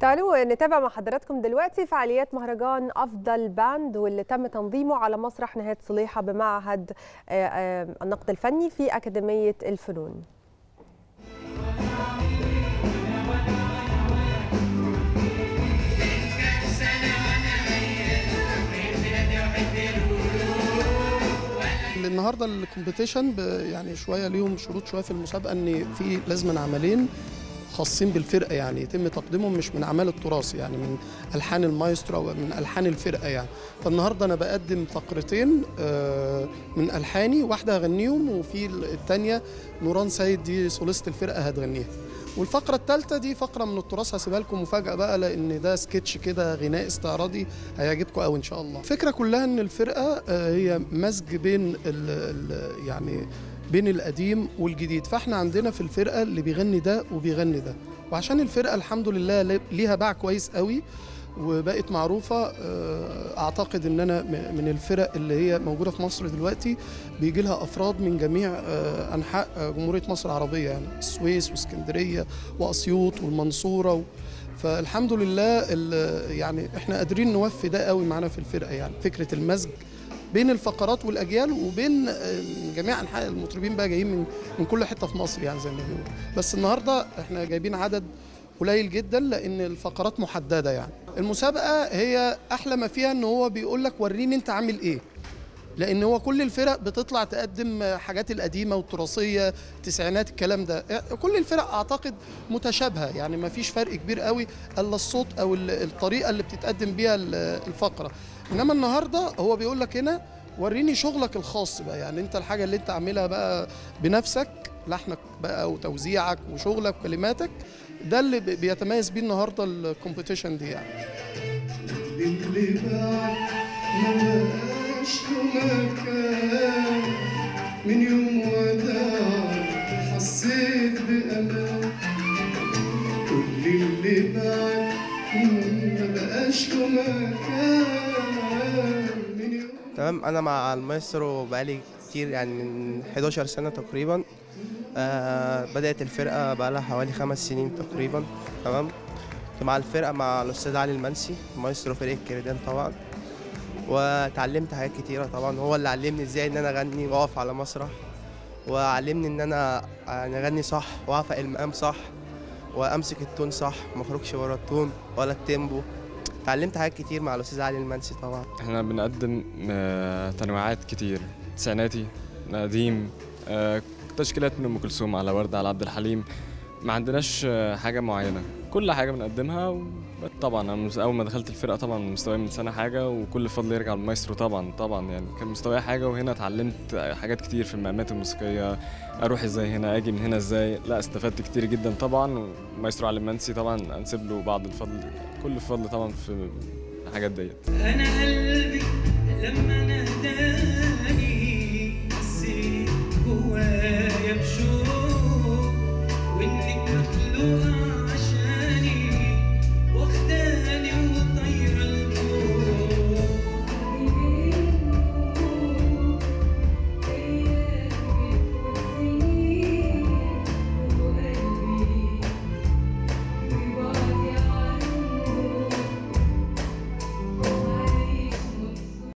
تعالوا نتابع مع حضراتكم دلوقتي فعاليات مهرجان افضل باند واللي تم تنظيمه على مسرح نهاد صليحه بمعهد آه، آه، النقد الفني في اكاديميه الفنون النهارده الكومبيتيشن ب- يعني شويه ليهم شروط شويه في المسابقه ان في لازما عملين خاصين بالفرقه يعني يتم تقديمهم مش من اعمال التراث يعني من الحان المايسترو او من الحان الفرقه يعني فالنهارده انا بقدم فقرتين آه، من الحاني واحده هغنيهم وفي الثانيه نوران سيد دي سوليست الفرقه هتغنيها والفقره الثالثه دي فقره من التراث هسيبها لكم مفاجاه بقى لان ده سكتش كده غناء استعراضي هيعجبكم قوي ان شاء الله الفكره كلها ان الفرقه آه، هي مزج بين ال ال يعني بين القديم والجديد فاحنا عندنا في الفرقه اللي بيغني ده وبيغني ده وعشان الفرقه الحمد لله لي- ليها باع كويس قوي وبقت معروفه آه، اعتقد ان انا م- من الفرق اللي هي موجوده في مصر دلوقتي بيجي لها افراد من جميع آه، انحاء آه، جمهوريه مصر العربيه يعني السويس واسكندريه واسيوط والمنصوره و... فالحمد لله ال- يعني احنا قادرين نوفي ده قوي معانا في الفرقه يعني فكره المزج بين الفقرات والاجيال وبين آه، جميع انحاء المطربين بقى جايين من من كل حته في مصر يعني زي ما بيقولوا بس النهارده احنا جايبين عدد قليل جدا لان الفقرات محدده يعني المسابقه هي احلى ما فيها ان هو بيقول لك وريني انت عامل ايه لان هو كل الفرق بتطلع تقدم حاجات القديمه والتراثيه التسعينات الكلام ده كل الفرق اعتقد متشابهه يعني ما فيش فرق كبير قوي الا الصوت او ال- الطريقه اللي بتتقدم بيها ال- الفقره انما النهارده هو بيقول لك هنا وريني شغلك الخاص بقى يعني انت الحاجه اللي انت عاملها بقى بنفسك لحنك بقى وتوزيعك وشغلك وكلماتك ده اللي بي- بيتميز بيه النهارده الكومبيتيشن دي يعني اللي بعد ما بقاش له مكان من يوم وداع حسيت بأمان كل اللي بعد ما بقاش له مكان من يوم تمام انا مع المايسترو بقالي كتير يعني من 11 سنه تقريبا آه بدات الفرقه بقالها حوالي خمس سنين تقريبا تمام كنت مع الفرقه مع الاستاذ علي المنسي مايسترو فرقه كريدان طبعا وتعلمت حاجات كتيره طبعا هو اللي علمني ازاي ان انا اغني واقف على مسرح وعلمني ان انا يعني اغني صح واعفق المقام صح وامسك التون صح ما اخرجش ورا التون ولا التيمبو اتعلمت حاجات كتير مع الاستاذ علي المنسي طبعا احنا بنقدم آه، تنوعات كتير تسعيناتي قديم آه، تشكيلات من ام كلثوم على ورده على عبد الحليم ما عندناش آه، حاجه معينه كل حاجه بنقدمها و- طبعا انا مس- اول ما دخلت الفرقه طبعا مستواي من سنه حاجه وكل الفضل يرجع للمايسترو طبعا طبعا يعني كان مستواي حاجه وهنا اتعلمت حاجات كتير في المقامات الموسيقيه اروح ازاي هنا اجي من هنا ازاي لا استفدت كتير جدا طبعا ومايسترو علي المنسي طبعا انسب له بعض الفضل كل الفضل طبعا في الحاجات ديت أنا قلبي لما ناداني حسيت جواي